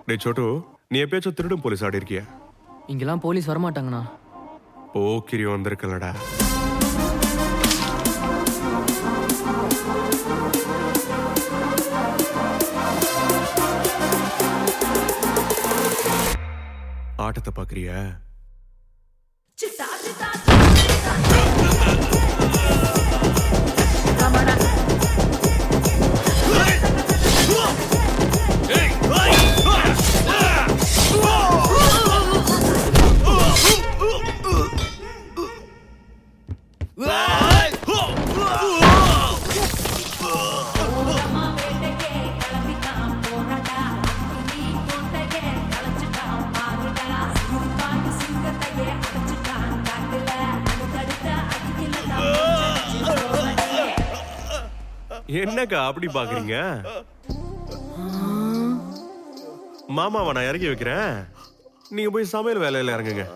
டே சோட்டு நீ எப்பயாச்சும் திருடும் போலீஸ் ஆடி இருக்கியா இங்கெல்லாம் போலீஸ் வரமாட்டாங்கண்ணா போக்கிரி வந்திருக்கலடா ஆட்டத்தை பாக்குறியா என்னக்கா அப்படி பாக்குறீங்க மாமாவை நான் இறக்கி வைக்கிறேன் நீங்க போய் சமையல் வேலையில இறங்குங்க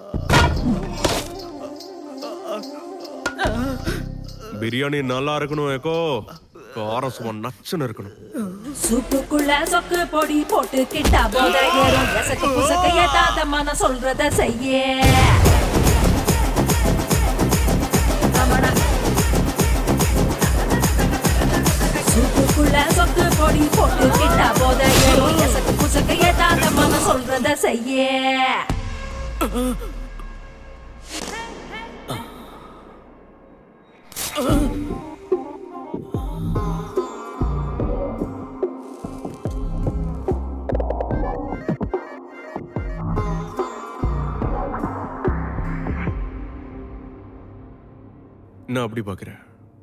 பிரியாணி நல்லா இருக்கணும் ஏக்கோ காரம் சும்மா நச்சுன்னு இருக்கணும் சூப்புக்குள்ள சொக்கு பொடி போட்டு கிட்டா போத ஏறும் எசக்கு புசக்க ஏத்தாத மன சொல்றத செய்ய கமனா. சூப்புக்குள்ள சொக்கு பொடி போட்டு கிட்டா போத ஏறும் எசக்கு புசக்க ஏத்தாத மன சொல்றத செய்ய நான் அப்படி பாக்குறேன்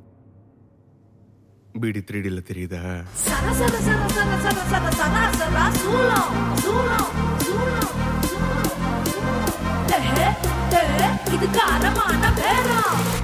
பீடி த்ரீடில தெரியுதா சர சர சர சர சர சர சர சர சூலம் சூலம் சூலம் சூலம் இது காரமான பேரம்